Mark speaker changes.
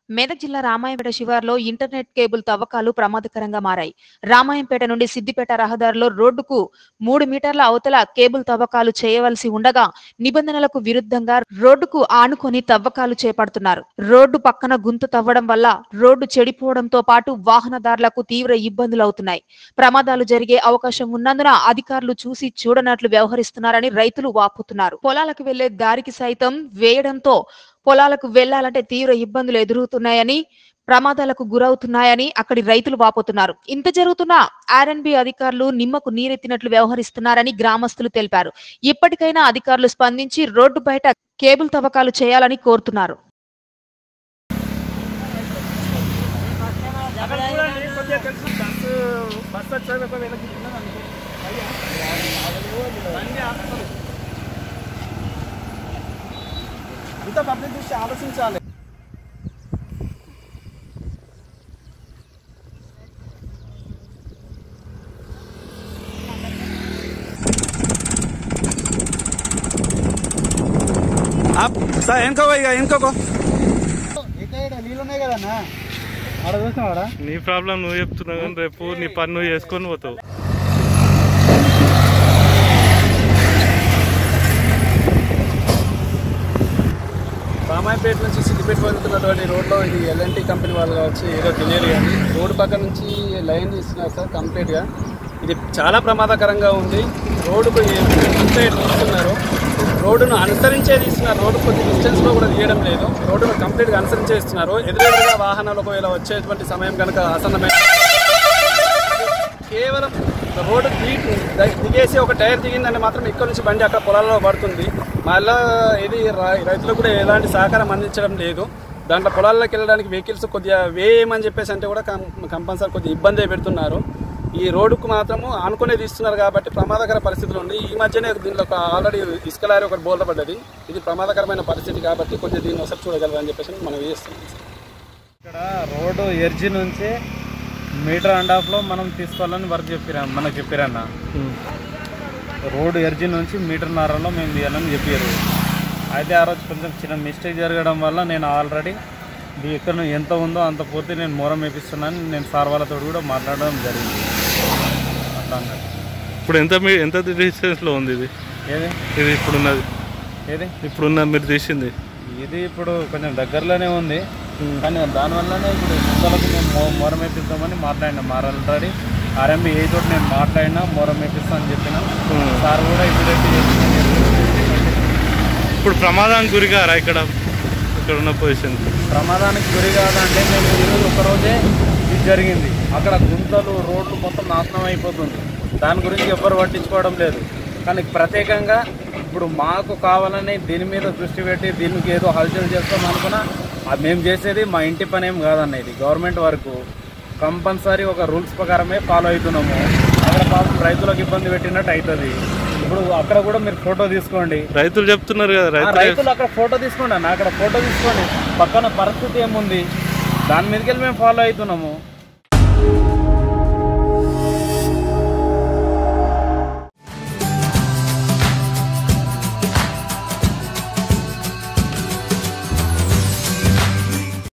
Speaker 1: మెదక్ జిల్లా Ramayampet శివార్లో internet cable తవ్వకాలు ప్రమాదకరంగా మారాయి రామాయంపేట నుండి సిద్దిపేట రహదారిలో రోడ్డుకు మూడు మీటర్ల అవతల కేబుల్ తవ్వకాలు చేయవలసి ఉండగా నిబంధనలకు విరుద్ధంగా రోడ్డుకు ఆనుకొని తవ్వకాలు చేపడుతున్నారు రోడ్డు పక్కన గుంత తవ్వడం వల్ల రోడ్డు చెడిపోవడంతో పాటు వాహనదారులకు తీవ్ర ఇబ్బందులు అవుతున్నాయి ప్రమాదాలు జరిగే అవకాశం ఉన్నందున అధికారులు చూసి చూడనట్లు వ్యవహరిస్తున్నారని రైతులు వాపోతున్నారు పొలాలకు వెళ్లే దారికి సైతం వేయడంతో పొలాలకు వెళ్లాలంటే తీవ్ర ఇబ్బందులు ఎదురవుతున్నాయని ప్రమాదాలకు గురవుతున్నాయని అక్కడి రైతులు వాపోతున్నారు ఇంత జరుగుతున్న ఆర్ఎన్బి అధికారులు నిమ్మకు నీరెత్తినట్లు వ్యవహరిస్తున్నారని గ్రామస్తులు తెలిపారు ఇప్పటికైనా అధికారులు స్పందించి రోడ్డు బయట కేబుల్ తవ్వకాలు చేయాలని కోరుతున్నారు
Speaker 2: అక్కడ చూడండి కొద్దిగా తెలుసు బస్సు బస్సు వచ్చేది ఒక వెనక్కి తిన్నది అనుకో. బండి ఆపుతుంది. ఇంత పబ్లిక్ చూసి ఆలోచించాలి సార్ వెనుకోకో ఇక వెనుకోకో నీళ్ళు ఉన్నాయి కదన్నా ఆడ చూసినావాడా
Speaker 3: నీ ప్రాబ్లం నువ్వు చెప్తున్నావు కానీ రేపు నీ పని నువ్వు చేసుకొని పోతావు
Speaker 2: రామాయపేట నుంచి సిద్దిపేట వెళ్తున్నటువంటి రోడ్లో ఇది ఎల్ఎన్టీ కంపెనీ వాళ్ళు కావచ్చు ఏదో తెలియదు కానీ రోడ్డు పక్క నుంచి లైన్ ఇస్తున్నారు సార్ కంప్లీట్గా ఇది చాలా ప్రమాదకరంగా ఉంది రోడ్డుకు ఎంత తీస్తున్నారు రోడ్డును అనుసరించే తీస్తున్నారు రోడ్డు కొద్ది డిస్టెన్స్లో కూడా తీయడం లేదు రోడ్డును కంప్లీట్గా అనుసరించే ఇస్తున్నారు ఎదురెదురుగా వాహనాలు ఒకవేళ వచ్చేటువంటి సమయం కనుక ఆసన్నమైన కేవలం రోడ్డు దిగి దిగేసి ఒక టైర్ దిగిందని మాత్రం ఇక్కడ నుంచి బండి అక్కడ పొలాల్లో పడుతుంది మళ్ళా ఇది రై- రైతులకు కూడా ఎలాంటి సహకారం అందించడం లేదు దాంట్లో పొలాల్లోకి వెళ్ళడానికి వెహికల్స్ కొద్దిగా వేయమని చెప్పేసి అంటే కూడా కం- కంపల్సరీ కొద్దిగా ఇబ్బంది పెడుతున్నారు ఈ రోడ్డుకు మాత్రము ఆనుకునే తీస్తున్నారు కాబట్టి ప్రమాదకర పరిస్థితులు ఉంది ఈ మధ్యనే దీనిలో ఒక ఆల్రెడీ ఇసుక లారీ ఒకటి బోల్త పడ్డది ఇది ప్రమాదకరమైన పరిస్థితి కాబట్టి కొద్దిగా దీన్ని ఒకసారి చూడగలరని చెప్పేసి మనం చేస్తున్నాం
Speaker 4: ఇక్కడ రోడ్డు ఎర్జీ నుంచి మీటర్ అండ్ హాఫ్లో మనం తీసుకోవాలని వర్క్ చెప్పిరా మనకు చెప్పారన్న రోడ్డు ఎర్జీ నుంచి మీటర్ నరలో మేము తీయాలని చెప్పారు అయితే ఆ రోజు కొంచెం చిన్న మిస్టేక్ జరగడం వల్ల నేను ఆల్రెడీ ఇది ఎక్కడ నుంచి ఎంత ఉందో అంత పూర్తి నేను మూరం వేపిస్తున్నాను నేను సార్ వాళ్ళతో కూడా మాట్లాడడం జరిగింది అట్లా అన్నట్టు
Speaker 3: ఇప్పుడు ఎంత మీ ఎంత డిస్టెన్స్ లో ఉంది ఇది
Speaker 4: ఏది
Speaker 3: ఇది ఇప్పుడున్నది
Speaker 4: ఏది
Speaker 3: ఇప్పుడున్న మీరు తీసింది
Speaker 4: ఇది ఇప్పుడు కొంచెం దగ్గరలోనే ఉంది కానీ దానివల్లనే ఇప్పుడు గుంతలకు మేము మో- మొరం వేపిద్దామని మాట్లాడినా మా ఆల్రెడీ ఆర్ఎంబి ఏ తోటి నేను మాట్లాడినా మొరం వేపిస్తా అని చెప్పిన సార్ కూడా ఇమీడియట్
Speaker 3: ఇప్పుడు ప్రమాదానికి గురిగారా ఇక్కడ ఇక్కడ ఉన్న పొజిషన్
Speaker 4: ప్రమాదానికి గురి కాదంటే మేము ఈరోజు ఒకరోజే ఇది జరిగింది అక్కడ గుంతలు రోడ్లు మొత్తం నాశనం అయిపోతుంది దాని గురించి ఎవ్వరు పట్టించుకోవడం లేదు కానీ ప్రత్యేకంగా ఇప్పుడు మాకు కావాలని దీని మీద దృష్టి పెట్టి దీనికి ఏదో హల్చల్ చేస్తాం అనుకున్నా అది మేము చేసేది మా ఇంటి పని ఏం కాదన్న ఇది గవర్నమెంట్ వరకు కంపల్సరీ ఒక రూల్స్ ప్రకారమే ఫాలో అవుతున్నాము అక్కడ పాపం రైతులకు ఇబ్బంది పెట్టినట్టు అవుతుంది ఇప్పుడు అక్కడ కూడా మీరు ఫోటో తీసుకోండి
Speaker 3: రైతులు చెప్తున్నారు కదా
Speaker 4: ఆ,
Speaker 3: రైతులు
Speaker 4: రైతులు అక్కడ ఫోటో తీసుకోండి అన్న అక్కడ ఫోటో తీసుకోండి పక్కన పరిస్థితి ఏముంది దాని మీదకి వెళ్ళి మేము ఫాలో అవుతున్నాము